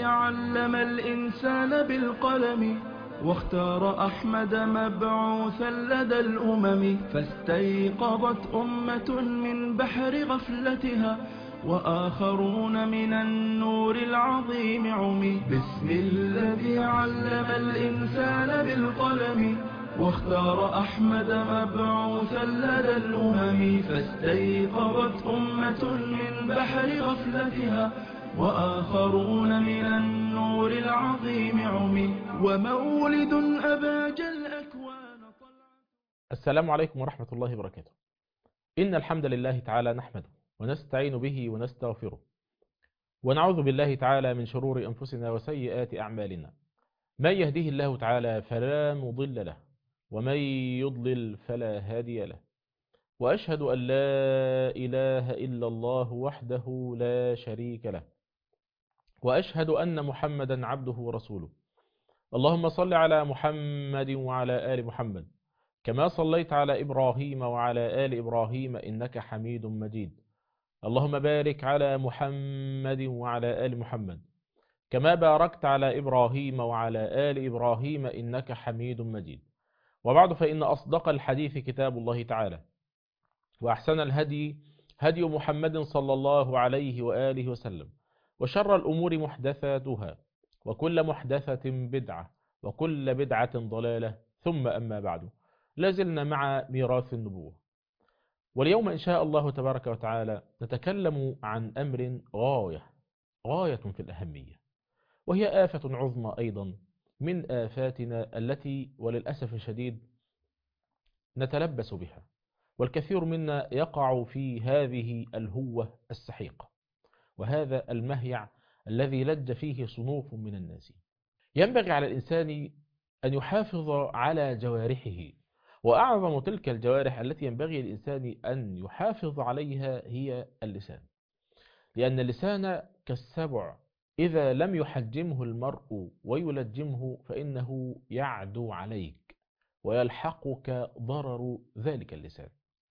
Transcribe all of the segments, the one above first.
علم الإنسان بالقلم واختار أحمد مبعوثا لدى الأمم فاستيقظت أمة من بحر غفلتها وآخرون من النور العظيم عمي بسم الذي علم الإنسان بالقلم واختار أحمد مبعوثا لدى الأمم فاستيقظت أمة من بحر غفلتها وآخرون من النور العظيم عمي ومولد أباج الأكوان طلعت السلام عليكم ورحمة الله وبركاته إن الحمد لله تعالى نحمده ونستعين به ونستغفره ونعوذ بالله تعالى من شرور أنفسنا وسيئات أعمالنا من يهده الله تعالى فلا مضل له ومن يضلل فلا هادي له وأشهد أن لا إله إلا الله وحده لا شريك له وأشهد أن محمدا عبده ورسوله اللهم صل على محمد وعلى آل محمد كما صليت على إبراهيم وعلى آل إبراهيم إنك حميد مجيد اللهم بارك على محمد وعلى آل محمد كما باركت على إبراهيم وعلى آل إبراهيم إنك حميد مجيد وبعد فإن أصدق الحديث كتاب الله تعالى وأحسن الهدي هدي محمد صلى الله عليه وآله وسلم وشر الأمور محدثاتها وكل محدثة بدعة وكل بدعة ضلالة ثم أما بعد لازلنا مع ميراث النبوة واليوم إن شاء الله تبارك وتعالى نتكلم عن أمر غاية غاية في الأهمية وهي آفة عظمى أيضا من آفاتنا التي وللأسف الشديد نتلبس بها والكثير منا يقع في هذه الهوة السحيقة وهذا المهيع الذي لج فيه صنوف من الناس ينبغي على الإنسان أن يحافظ على جوارحه وأعظم تلك الجوارح التي ينبغي للإنسان أن يحافظ عليها هي اللسان لأن اللسان كالسبع إذا لم يحجمه المرء ويلجمه فإنه يعدو عليك ويلحقك ضرر ذلك اللسان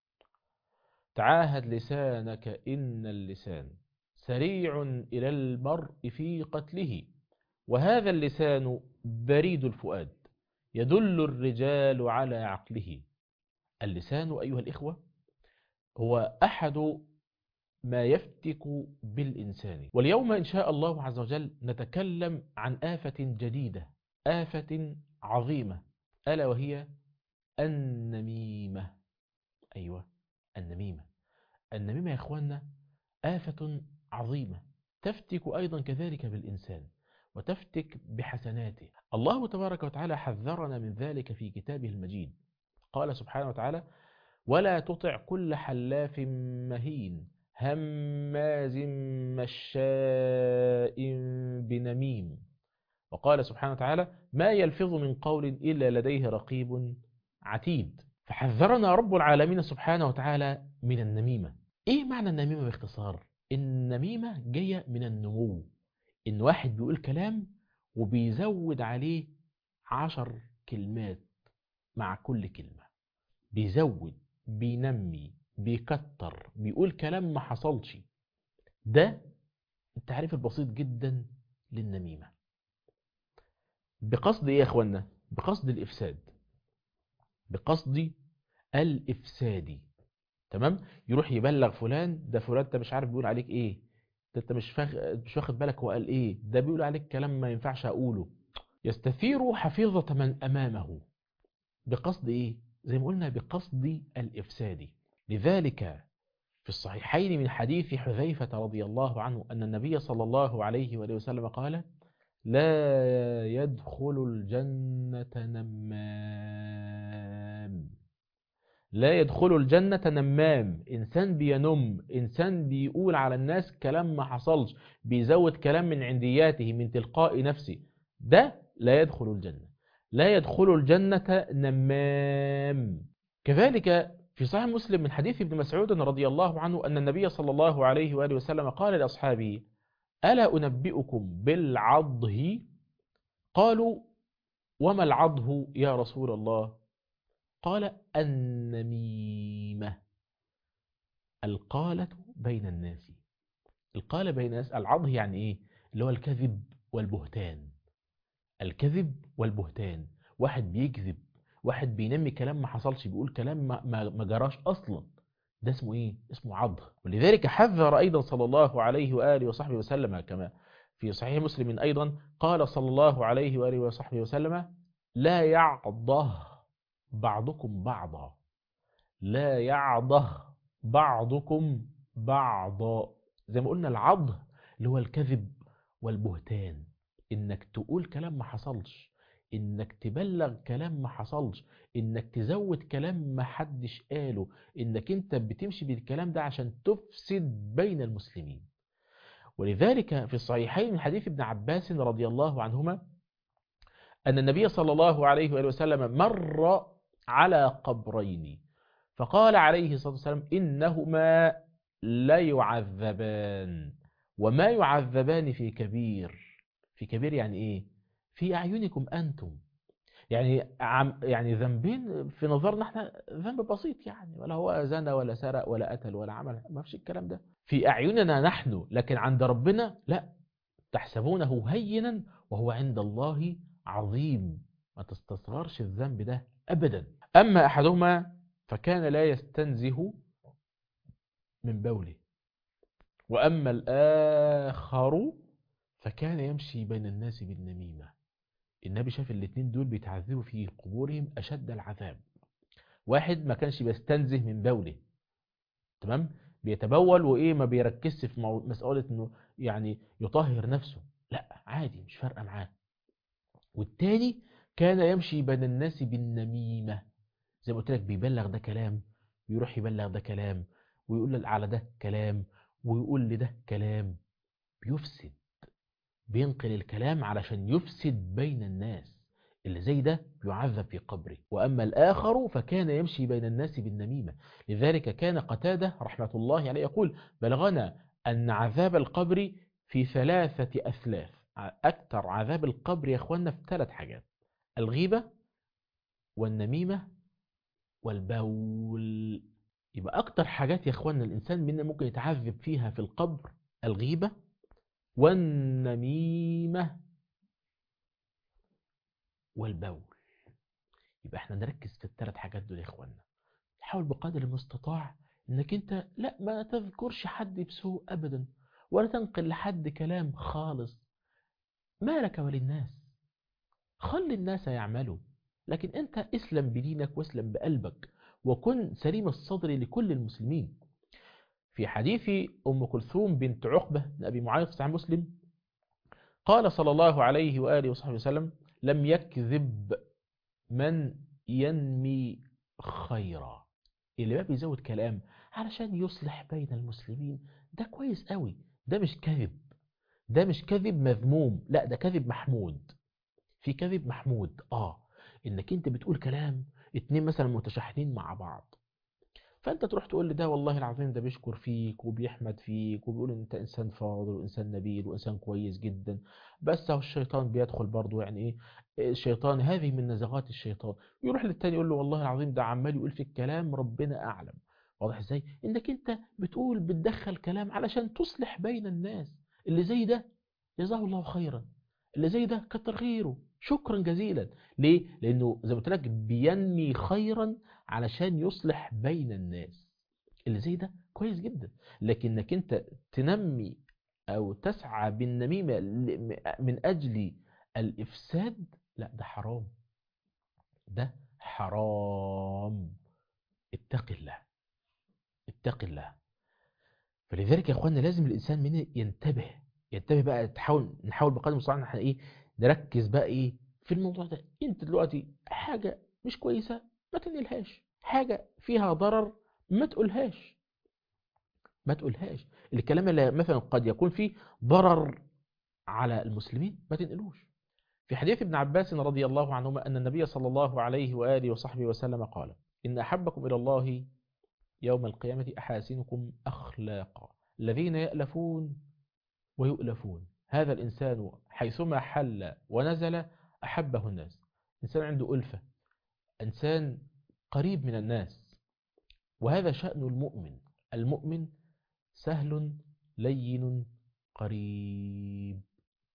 تعاهد لسانك إن اللسان سريع إلى المرء في قتله وهذا اللسان بريد الفؤاد يدل الرجال على عقله اللسان أيها الإخوة هو أحد ما يفتك بالإنسان واليوم إن شاء الله عز وجل نتكلم عن آفة جديدة آفة عظيمة ألا وهي النميمة أيوة النميمة النميمة يا إخواننا آفة عظيمة تفتك أيضا كذلك بالإنسان وتفتك بحسناته الله تبارك وتعالى حذرنا من ذلك في كتابه المجيد قال سبحانه وتعالى ولا تطع كل حلاف مهين هماز مشاء بنميم وقال سبحانه وتعالى ما يلفظ من قول إلا لديه رقيب عتيد فحذرنا رب العالمين سبحانه وتعالى من النميمة إيه معنى النميمة باختصار؟ النميمة جاية من النمو إن واحد بيقول كلام وبيزود عليه عشر كلمات مع كل كلمة بيزود بينمي بيكتر بيقول كلام ما حصلش ده التعريف البسيط جدا للنميمة بقصد ايه يا اخوانا بقصد الافساد بقصد الافساد تمام يروح يبلغ فلان ده فلان انت مش عارف بيقول عليك ايه ده انت مش فاخ... مش واخد بالك هو قال ايه ده بيقول عليك كلام ما ينفعش اقوله يستثير حفيظة من امامه بقصد ايه زي ما قلنا بقصد الافساد لذلك في الصحيحين من حديث حذيفة رضي الله عنه أن النبي صلى الله عليه وآله وسلم قال لا يدخل الجنة نمام لا يدخل الجنة نمام إنسان بينم إنسان بيقول على الناس كلام ما حصلش بيزود كلام من عندياته من تلقاء نفسه ده لا يدخل الجنة لا يدخل الجنة نمام كذلك في صحيح مسلم من حديث ابن مسعود رضي الله عنه أن النبي صلى الله عليه وآله وسلم قال لأصحابه ألا أنبئكم بالعضه قالوا وما العضه يا رسول الله قال النميمة القالة بين الناس القالة بين الناس العضه يعني إيه اللي هو الكذب والبهتان الكذب والبهتان واحد بيكذب واحد بينمي كلام ما حصلش بيقول كلام ما, ما, ما جراش أصلا ده اسمه إيه؟ اسمه عض ولذلك حذر أيضا صلى الله عليه وآله وصحبه وسلم كما في صحيح مسلم أيضا قال صلى الله عليه وآله وصحبه وسلم لا يعضه بعضكم بعضا لا يعضه بعضكم بعضا زي ما قلنا العض اللي هو الكذب والبهتان انك تقول كلام ما حصلش انك تبلغ كلام ما حصلش انك تزود كلام ما حدش قاله انك انت بتمشي بالكلام ده عشان تفسد بين المسلمين ولذلك في الصحيحين من حديث ابن عباس رضي الله عنهما أن النبي صلى الله عليه وآله وسلم مر على قبرين فقال عليه الصلاة والسلام إنهما لا يعذبان وما يعذبان في كبير في كبير يعني إيه في أعينكم أنتم يعني عم يعني ذنبين في نظرنا احنا ذنب بسيط يعني ولا هو زنى ولا سرق ولا قتل ولا عمل ما فيش الكلام ده في أعيننا نحن لكن عند ربنا لا تحسبونه هينا وهو عند الله عظيم ما تستصغرش الذنب ده أبدا أما أحدهما فكان لا يستنزه من بوله وأما الآخر فكان يمشي بين الناس بالنميمة النبي شاف الاثنين دول بيتعذبوا في قبورهم أشد العذاب واحد ما كانش بيستنزه من بوله تمام بيتبول وإيه ما بيركزش في مو... مسألة إنه يعني يطهر نفسه لا عادي مش فارقة معاه والتاني كان يمشي بين الناس بالنميمة زي ما قلت لك بيبلغ ده كلام ويروح يبلغ ده كلام ويقول على ده كلام ويقول لده كلام بيفسد بينقل الكلام علشان يفسد بين الناس اللي زي ده يعذب في قبره وأما الآخر فكان يمشي بين الناس بالنميمة لذلك كان قتادة رحمة الله عليه يقول بلغنا أن عذاب القبر في ثلاثة أثلاث أكثر عذاب القبر يا أخوانا في ثلاث حاجات الغيبة والنميمة والبول يبقى أكتر حاجات يا أخوانا الإنسان منا ممكن يتعذب فيها في القبر الغيبة والنميمة والبول يبقى احنا نركز في الثلاث حاجات دول يا إخوانا حاول بقدر المستطاع انك انت لا ما تذكرش حد بسوء ابدا ولا تنقل لحد كلام خالص ما لك وللناس خلي الناس يعملوا لكن انت اسلم بدينك واسلم بقلبك وكن سليم الصدر لكل المسلمين في حديث أم كلثوم بنت عقبة بن أبي معاذ في صحيح مسلم قال صلى الله عليه وآله وصحبه وسلم لم يكذب من ينمي خيرا اللي بقى بيزود كلام علشان يصلح بين المسلمين ده كويس قوي ده مش كذب ده مش كذب مذموم لا ده كذب محمود في كذب محمود اه انك انت بتقول كلام اتنين مثلا متشاحنين مع بعض فانت تروح تقول لده والله العظيم ده بيشكر فيك وبيحمد فيك وبيقول ان انت انسان فاضل وانسان نبيل وانسان كويس جدا بس هو الشيطان بيدخل برضه يعني ايه الشيطان هذه من نزغات الشيطان يروح للتاني يقول له والله العظيم ده عمال يقول فيك كلام ربنا اعلم واضح ازاي انك انت بتقول بتدخل كلام علشان تصلح بين الناس اللي زي ده جزاه الله خيرا اللي زي ده كتر خيره شكرا جزيلا ليه لانه زي ما قلت لك بينمي خيرا علشان يصلح بين الناس اللي زي ده كويس جدا لكنك انت تنمي او تسعى بالنميمة من اجل الافساد لا ده حرام ده حرام اتق الله اتق الله فلذلك يا اخوانا لازم الانسان منه ينتبه ينتبه بقى تحاول نحاول بقدر المستطاع ان احنا ايه نركز بقى ايه في الموضوع ده انت دلوقتي حاجة مش كويسة ما تنقلهاش حاجة فيها ضرر ما تقولهاش ما تقولهاش الكلام اللي مثلا قد يكون فيه ضرر على المسلمين ما تنقلوش في حديث ابن عباس رضي الله عنهما أن النبي صلى الله عليه وآله وصحبه وسلم قال إن أحبكم إلى الله يوم القيامة أحاسنكم أخلاقا الذين يألفون ويؤلفون هذا الإنسان حيثما حل ونزل أحبه الناس إنسان عنده ألفة إنسان قريب من الناس وهذا شأن المؤمن المؤمن سهل لين قريب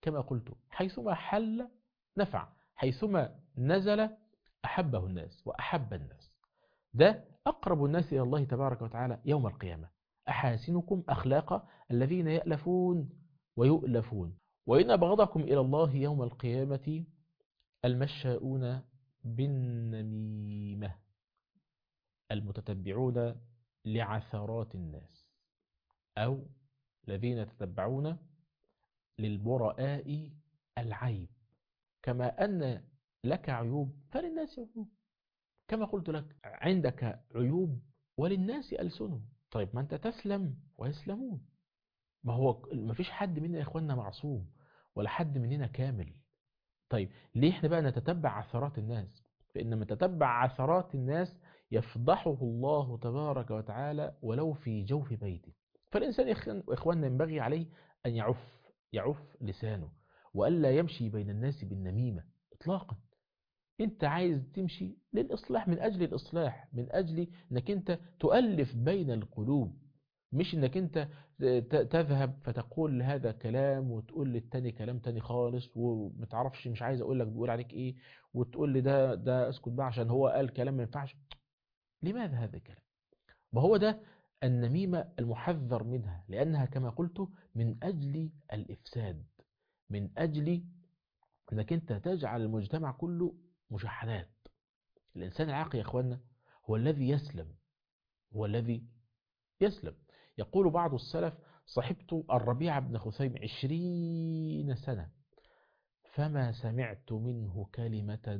كما قلت حيثما حل نفع حيثما نزل أحبه الناس وأحب الناس ده أقرب الناس إلى الله تبارك وتعالى يوم القيامة أحاسنكم أخلاق الذين يألفون ويؤلفون وإن أبغضكم إلى الله يوم القيامة المشاؤون بالنميمة المتتبعون لعثرات الناس أو الذين يتتبعون للبرآء العيب كما أن لك عيوب فللناس عيوب كما قلت لك عندك عيوب وللناس ألسنهم طيب ما أنت تسلم ويسلمون ما هو ما فيش حد منا يا إخواننا معصوم ولا حد مننا كامل طيب ليه احنا بقى نتتبع عثرات الناس فإن من تتبع عثرات الناس يفضحه الله تبارك وتعالى ولو في جوف بيته فالإنسان يا إخواننا ينبغي عليه أن يعف يعف لسانه وألا يمشي بين الناس بالنميمة إطلاقا أنت عايز تمشي للإصلاح من أجل الإصلاح من أجل أنك أنت تؤلف بين القلوب مش أنك أنت تذهب فتقول هذا كلام وتقول للتاني كلام تاني خالص ومتعرفش مش عايز أقول لك بيقول عليك إيه وتقول لي ده ده اسكت بقى عشان هو قال كلام ما ينفعش لماذا هذا الكلام ما هو ده النميمة المحذر منها لأنها كما قلت من أجل الإفساد من أجل أنك أنت تجعل المجتمع كله مشحنات الإنسان العاقل يا أخوانا هو الذي يسلم هو الذي يسلم يقول بعض السلف صحبت الربيع بن خثيم عشرين سنة فما سمعت منه كلمة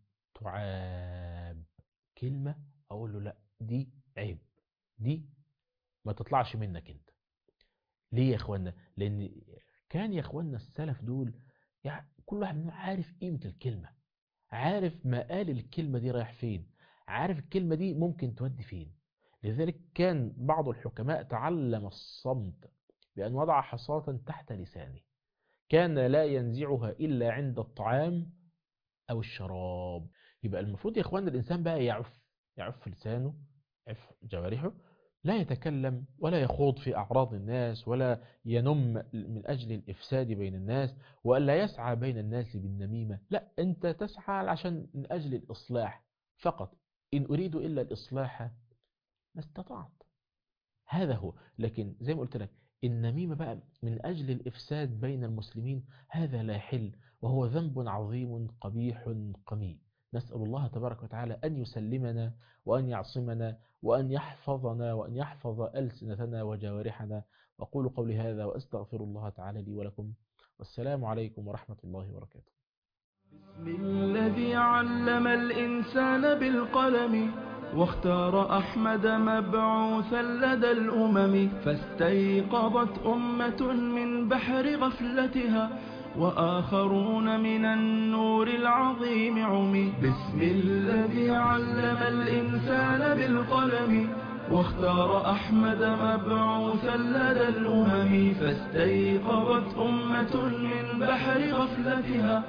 تعاب كلمة أقول له لا دي عيب دي ما تطلعش منك انت ليه يا اخوانا لان كان يا اخوانا السلف دول يعني كل واحد منهم عارف قيمة الكلمة عارف مقال الكلمة دي رايح فين عارف الكلمة دي ممكن تودي فين لذلك كان بعض الحكماء تعلم الصمت بأن وضع حصاة تحت لسانه كان لا ينزعها إلا عند الطعام أو الشراب يبقى المفروض يا اخوانا الإنسان بقى يعف يعف لسانه يعف جوارحه لا يتكلم ولا يخوض في أعراض الناس ولا ينم من أجل الإفساد بين الناس وألا يسعى بين الناس بالنميمة لا أنت تسعى عشان من أجل الإصلاح فقط إن أريد إلا الإصلاح ما استطعت هذا هو لكن زي ما قلت لك النميمة بقى من أجل الإفساد بين المسلمين هذا لا يحل وهو ذنب عظيم قبيح قميء نسأل الله تبارك وتعالى أن يسلمنا وأن يعصمنا وأن يحفظنا وأن يحفظ ألسنتنا وجوارحنا وأقول قولي هذا وأستغفر الله تعالى لي ولكم والسلام عليكم ورحمة الله وبركاته بسم الذي علم الإنسان بالقلم واختار أحمد مبعوثا لدى الأمم فاستيقظت أمة من بحر غفلتها وآخرون من النور العظيم عمي بسم الذي علم الإنسان بالقلم واختار أحمد مبعوثا لدى الأمم فاستيقظت أمة من بحر غفلتها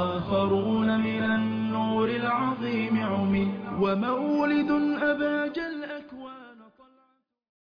وآخرون من النور العظيم عمي ومولد أبا جل